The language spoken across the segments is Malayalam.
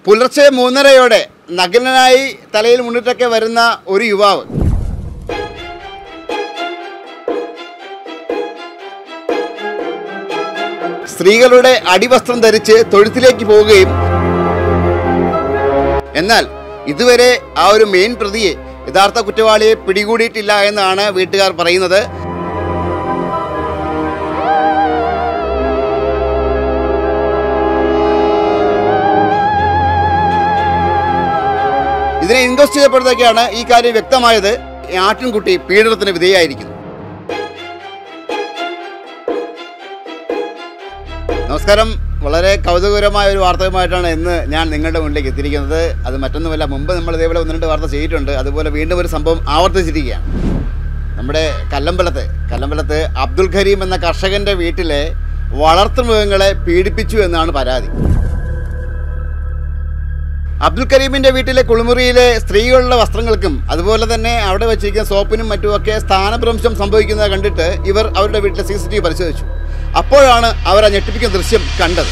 പുലർച്ചെ മൂന്നരയോടെ നഗ്നനായി തലയിൽ മുന്നിട്ടൊക്കെ വരുന്ന ഒരു യുവാവ് സ്ത്രീകളുടെ അടിവസ്ത്രം ധരിച്ച് തൊഴുത്തിലേക്ക് പോവുകയും എന്നാൽ ഇതുവരെ ആ ഒരു മെയിൻ പ്രതിയെ യഥാർത്ഥ കുറ്റവാളിയെ പിടികൂടിയിട്ടില്ല എന്നാണ് വീട്ടുകാർ പറയുന്നത് ഇതിനെ ഇൻവെസ്റ്റ് ചെയ്തപ്പോഴത്തേക്കാണ് ഈ കാര്യം വ്യക്തമായത് ഈ ആട്ടിൻകുട്ടി പീഡനത്തിന് വിധേയായിരിക്കുന്നു നമസ്കാരം വളരെ കൗതുകകരമായ ഒരു വാർത്തയുമായിട്ടാണ് ഇന്ന് ഞാൻ നിങ്ങളുടെ മുന്നിലേക്ക് എത്തിയിരിക്കുന്നത് അത് മറ്റൊന്നുമല്ല മുമ്പ് നമ്മൾ ഇതേപോലെ ഒന്ന് രണ്ട് വാർത്ത ചെയ്തിട്ടുണ്ട് അതുപോലെ വീണ്ടും ഒരു സംഭവം ആവർത്തിച്ചിരിക്കുകയാണ് നമ്മുടെ കല്ലമ്പലത്ത് കല്ലമ്പലത്ത് അബ്ദുൽ ഖരീം എന്ന കർഷകന്റെ വീട്ടിലെ വളർത്തുമൃഗങ്ങളെ പീഡിപ്പിച്ചു എന്നാണ് പരാതി അബ്ദുൽ കരീമിന്റെ വീട്ടിലെ കുളിമുറിയിലെ സ്ത്രീകളുടെ വസ്ത്രങ്ങൾക്കും അതുപോലെ തന്നെ അവിടെ വെച്ചിരിക്കുന്ന സോപ്പിനും മറ്റുമൊക്കെ സ്ഥാനഭ്രംശം സംഭവിക്കുന്നത് കണ്ടിട്ട് ഇവർ അവരുടെ വീട്ടിലെ സി സി ടി വി പരിശോധിച്ചു അപ്പോഴാണ് അവർ ആ ഞെട്ടിപ്പിക്കുന്ന ദൃശ്യം കണ്ടത്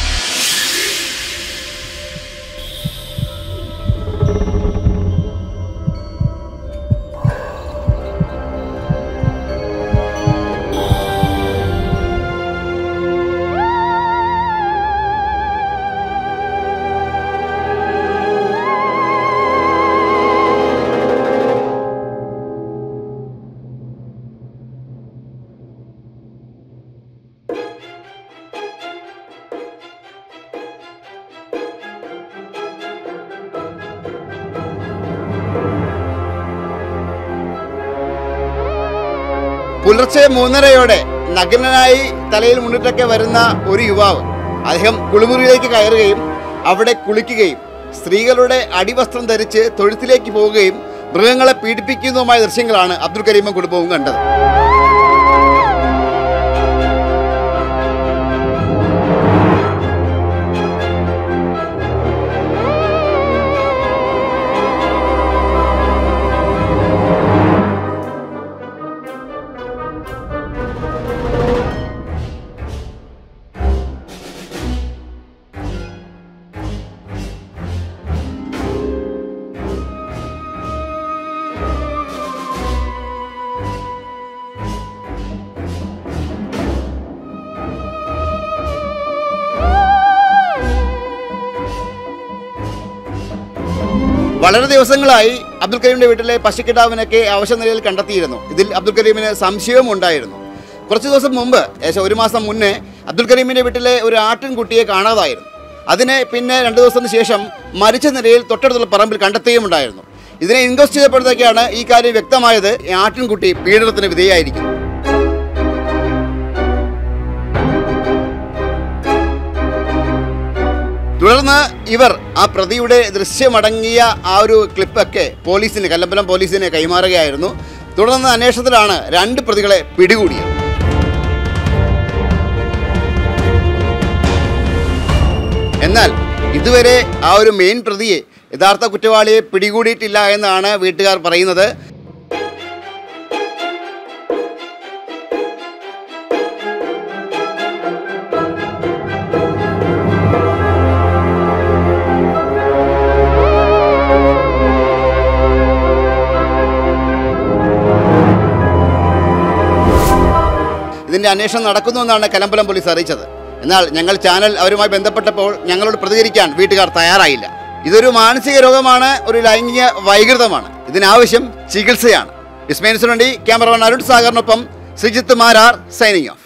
പുലർച്ചെ മൂന്നരയോടെ നഗ്നനായി തലയിൽ മുന്നിട്ടൊക്കെ വരുന്ന ഒരു യുവാവ് അദ്ദേഹം കുളിമുറിയിലേക്ക് കയറുകയും അവിടെ കുളിക്കുകയും സ്ത്രീകളുടെ അടിവസ്ത്രം ധരിച്ച് തൊഴുത്തിലേക്ക് പോവുകയും മൃഗങ്ങളെ പീഡിപ്പിക്കുന്നതുമായ ദൃശ്യങ്ങളാണ് അബ്ദുൽ കരീമും കുടുംബവും കണ്ടത് വളരെ ദിവസങ്ങളായി അബ്ദുൽ കരീമിന്റെ വീട്ടിലെ പശുക്കിടാവിനൊക്കെ അവശ നിലയിൽ കണ്ടെത്തിയിരുന്നു ഇതിൽ അബ്ദുൽ കരീമിന് സംശയവും ഉണ്ടായിരുന്നു കുറച്ച് ദിവസം മുമ്പ് ഏകദേശം ഒരു മാസം മുന്നേ അബ്ദുൽ കരീമിന്റെ വീട്ടിലെ ഒരു ആട്ടിൻകുട്ടിയെ കാണാതായിരുന്നു അതിനെ പിന്നെ രണ്ട് ദിവസത്തിന് ശേഷം മരിച്ച നിലയിൽ തൊട്ടടുത്തുള്ള പറമ്പിൽ കണ്ടെത്തുകയും ഉണ്ടായിരുന്നു ഇതിനെ ഇൻവെസ്റ്റ് ചെയ്തപ്പോഴത്തേക്കാണ് ഈ കാര്യം വ്യക്തമായത് ഈ ആട്ടിൻകുട്ടി പീഡനത്തിന് വിധേയായിരിക്കുന്നു തുടർന്ന് ഇവർ ആ പ്രതിയുടെ ദൃശ്യമടങ്ങിയ ആ ഒരു ക്ലിപ്പൊക്കെ പോലീസിന് കല്ലമ്പലം പോലീസിനെ കൈമാറുകയായിരുന്നു തുടർന്ന് അന്വേഷണത്തിലാണ് രണ്ട് പ്രതികളെ പിടികൂടിയത് എന്നാൽ ഇതുവരെ ആ ഒരു മെയിൻ പ്രതിയെ യഥാർത്ഥ കുറ്റവാളിയെ പിടികൂടിയിട്ടില്ല എന്നാണ് വീട്ടുകാർ പറയുന്നത് ഇതിന്റെ അന്വേഷണം നടക്കുന്നുവെന്നാണ് കലമ്പലം പോലീസ് അറിയിച്ചത് എന്നാൽ ഞങ്ങൾ ചാനൽ അവരുമായി ബന്ധപ്പെട്ടപ്പോൾ ഞങ്ങളോട് പ്രതികരിക്കാൻ വീട്ടുകാർ തയ്യാറായില്ല ഇതൊരു മാനസിക രോഗമാണ് ഒരു ലൈംഗിക വൈകൃതമാണ് ഇതിനാവശ്യം ചികിത്സയാണ് വിസ്മയൻസിന് വേണ്ടി ക്യാമറമാൻ അരുൺ സാഗറിനൊപ്പം ശ്രീജിത്ത് മാരാർ സൈനിങ് ഓഫ്